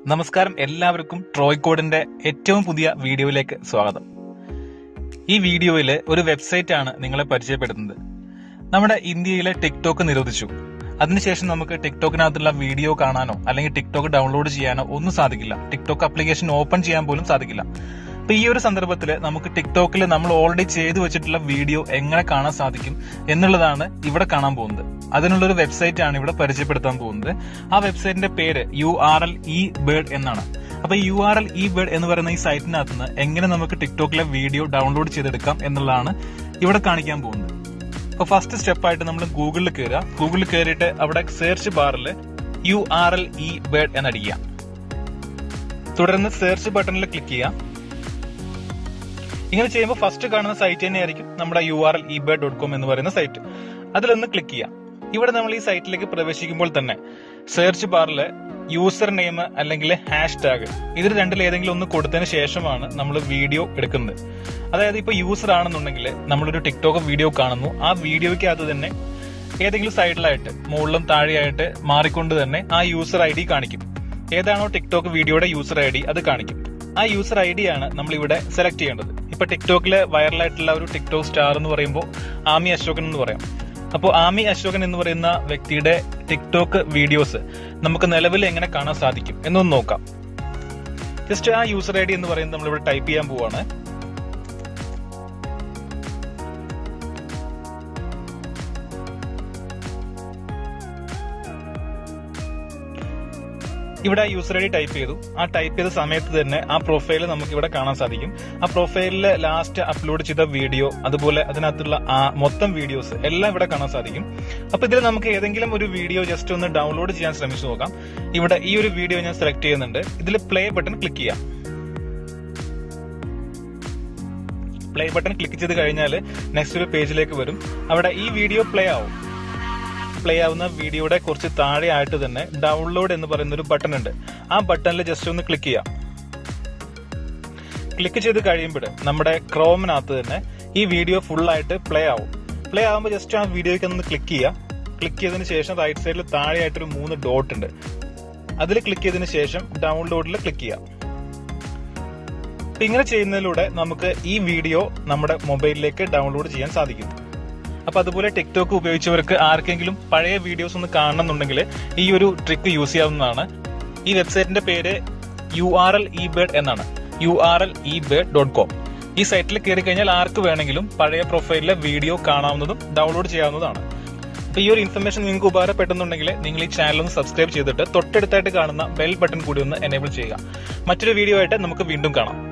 നമസ്കാരം എല്ലാവർക്കും ട്രോയ് കോഡിന്റെ ഏറ്റവും പുതിയ വീഡിയോയിലേക്ക് സ്വാഗതം ഈ വീഡിയോയിൽ ഒരു വെബ്സൈറ്റ് ആണ് നിങ്ങളെ പരിചയപ്പെടുത്തുന്നത് നമ്മുടെ ഇന്ത്യയിലെ ടിക്ടോക്ക് നിരോധിച്ചു അതിനുശേഷം നമുക്ക് ടിക്ടോക്കിനകത്തുള്ള വീഡിയോ കാണാനോ അല്ലെങ്കിൽ ടിക്ടോക്ക് ഡൗൺലോഡ് ചെയ്യാനോ ഒന്നും സാധിക്കില്ല ടിക്ടോക്ക് ആപ്ലിക്കേഷൻ ഓപ്പൺ ചെയ്യാൻ പോലും സാധിക്കില്ല അപ്പൊ ഈ ഒരു സന്ദർഭത്തിൽ നമുക്ക് ടിക്ടോക്കിൽ നമ്മൾ ഓൾറെഡി ചെയ്തു വെച്ചിട്ടുള്ള വീഡിയോ എങ്ങനെ കാണാൻ സാധിക്കും എന്നുള്ളതാണ് ഇവിടെ കാണാൻ പോകുന്നത് അതിനുള്ള ഒരു വെബ്സൈറ്റ് ആണ് ഇവിടെ പരിചയപ്പെടുത്താൻ പോകുന്നത് ആ വെബ്സൈറ്റിന്റെ പേര് U R L E bird എന്നാണ് അപ്പൊ U R L E bird എന്ന് പറയുന്ന ഈ സൈറ്റിനകത്ത് നിന്ന് എങ്ങനെ നമുക്ക് ടിക്ടോക്കിലെ വീഡിയോ ഡൗൺലോഡ് ചെയ്തെടുക്കാം എന്നുള്ളതാണ് ഇവിടെ കാണിക്കാൻ പോകുന്നത് അപ്പൊ ഫസ്റ്റ് സ്റ്റെപ്പായിട്ട് നമ്മൾ ഗൂഗിളിൽ കയറുക ഗൂഗിളിൽ കയറിയിട്ട് അവിടെ സെർച്ച് ബാറിൽ U R L E bird എന്നടിക്കുക തുടർന്ന് സെർച്ച് ബട്ടണിൽ ക്ലിക്ക് ചെയ്യാം ഇങ്ങനെ ചെയ്യുമ്പോൾ ഫസ്റ്റ് കാണുന്ന സൈറ്റ് തന്നെയായിരിക്കും നമ്മുടെ U R L E bird dot com എന്ന് പറയുന്ന സൈറ്റ് അതിലൊന്ന് ക്ലിക്ക് ചെയ്യാം ഇവിടെ നമ്മൾ ഈ സൈറ്റിലേക്ക് പ്രവേശിക്കുമ്പോൾ തന്നെ സെർച്ച് ബാറിൽ യൂസർ നെയിം അല്ലെങ്കിൽ ഹാഷ് ടാഗ് ഇതിൽ രണ്ടിൽ ഏതെങ്കിലും ഒന്ന് കൊടുത്തതിന് ശേഷമാണ് നമ്മൾ വീഡിയോ എടുക്കുന്നത് അതായത് ഇപ്പൊ യൂസർ ആണെന്നുണ്ടെങ്കിൽ നമ്മളൊരു ടിക്ടോക്ക് വീഡിയോ കാണുന്നു ആ വീഡിയോയ്ക്ക് അത് തന്നെ ഏതെങ്കിലും സൈഡിലായിട്ട് മുകളിലും താഴെയായിട്ട് മാറിക്കൊണ്ട് തന്നെ ആ യൂസർ ഐ ഡി കാണിക്കും ഏതാണോ ടിക്ടോക്ക് വീഡിയോയുടെ യൂസർ ഐ ഡി അത് കാണിക്കും ആ യൂസർ ഐ ഡി ആണ് നമ്മൾ ഇവിടെ സെലക്ട് ചെയ്യേണ്ടത് ഇപ്പൊ ടിക്ടോക്കിലെ വൈറലായിട്ടുള്ള ഒരു ടിക്ടോക്ക് സ്റ്റാർ എന്ന് പറയുമ്പോൾ ആമി അശോകൻ എന്ന് പറയാം അപ്പോൾ ആമി അശോകൻ എന്ന് പറയുന്ന വ്യക്തിയുടെ ടിക്ടോക്ക് വീഡിയോസ് നമുക്ക് നിലവിൽ എങ്ങനെ കാണാൻ സാധിക്കും എന്നൊന്ന് നോക്കാം ജസ്റ്റ് ആ യൂസർ ഐ ഡി എന്ന് പറയുന്നത് നമ്മളിവിടെ ടൈപ്പ് ചെയ്യാൻ പോവാണ് ഇവിടെ യൂസർ ഐ ഡി ടൈപ്പ് ചെയ്തു ആ ടൈപ്പ് ചെയ്ത സമയത്ത് തന്നെ ആ പ്രൊഫൈൽ നമുക്ക് ഇവിടെ കാണാൻ സാധിക്കും ആ പ്രൊഫൈലിൽ ലാസ്റ്റ് അപ്ലോഡ് ചെയ്ത വീഡിയോ അതുപോലെ അതിനകത്തുള്ള ആ മൊത്തം വീഡിയോസ് എല്ലാം ഇവിടെ കാണാൻ സാധിക്കും അപ്പൊ ഇതിൽ നമുക്ക് ഏതെങ്കിലും ഒരു വീഡിയോ ജസ്റ്റ് ഒന്ന് ഡൗൺലോഡ് ചെയ്യാൻ ശ്രമിച്ചു നോക്കാം ഇവിടെ ഈ ഒരു വീഡിയോ ഞാൻ സെലക്ട് ചെയ്യുന്നുണ്ട് ഇതിൽ പ്ലേ ബട്ടൺ ക്ലിക്ക് ചെയ്യാം പ്ലേ ബട്ടൺ ക്ലിക്ക് ചെയ്ത് കഴിഞ്ഞാൽ നെക്സ്റ്റ് ഒരു പേജിലേക്ക് വരും അവിടെ ഈ വീഡിയോ പ്ലേ ആവും പ്ലേ ആവുന്ന വീഡിയോയുടെ കുറച്ച് താഴെ ആയിട്ട് തന്നെ ഡൗൺലോഡ് എന്ന് പറയുന്ന ഒരു ബട്ടൺ ഉണ്ട് ആ ബട്ടണിൽ ജസ്റ്റ് ഒന്ന് ക്ലിക്ക് ചെയ്യാം ക്ലിക്ക് ചെയ്ത് കഴിയുമ്പോൾ നമ്മുടെ ക്രോമിനകത്ത് തന്നെ ഈ വീഡിയോ ഫുൾ ആയിട്ട് പ്ലേ ആവും പ്ലേ ആവുമ്പോൾ ജസ്റ്റ് ആ വീഡിയോയ്ക്ക് ഒന്ന് ക്ലിക്ക് ചെയ്യാം ക്ലിക്ക് ചെയ്തതിന് ശേഷം റൈറ്റ് സൈഡിൽ താഴെയായിട്ടൊരു മൂന്ന് ഡോട്ട് ഉണ്ട് അതിൽ ക്ലിക്ക് ചെയ്തതിന് ശേഷം ഡൗൺലോഡിൽ ക്ലിക്ക് ചെയ്യാം ഇങ്ങനെ ചെയ്യുന്നതിലൂടെ നമുക്ക് ഈ വീഡിയോ നമ്മുടെ മൊബൈലിലേക്ക് ഡൗൺലോഡ് ചെയ്യാൻ സാധിക്കും അപ്പൊ അതുപോലെ ടിക്ടോക്ക് ഉപയോഗിച്ചവർക്ക് ആർക്കെങ്കിലും പഴയ വീഡിയോസ് ഒന്ന് കാണണമെന്നുണ്ടെങ്കിൽ ഈ ഒരു ട്രിക്ക് യൂസ് ചെയ്യാവുന്നതാണ് ഈ വെബ്സൈറ്റിന്റെ പേര് U R L E bird എന്നാണ് U R L E bird dot com ഈ സൈറ്റിൽ കയറി കഴിഞ്ഞാൽ ആർക്ക് വേണമെങ്കിലും പഴയ പ്രൊഫൈലിലെ വീഡിയോ കാണാവുന്നതും ഡൗൺലോഡ് ചെയ്യാവുന്നതാണ് അപ്പൊ ഈ ഒരു ഇൻഫർമേഷൻ നിങ്ങൾക്ക് ഉപകാരപ്പെടുന്നുണ്ടെങ്കിൽ നിങ്ങൾ ഈ ചാനൽ ഒന്ന് സബ്സ്ക്രൈബ് ചെയ്തിട്ട് തൊട്ടടുത്തായിട്ട് കാണുന്ന ബെൽ ബട്ടൺ കൂടി ഒന്ന് എനേബിൾ ചെയ്യുക മറ്റൊരു വീഡിയോ ആയിട്ട് നമുക്ക് വീണ്ടും കാണാം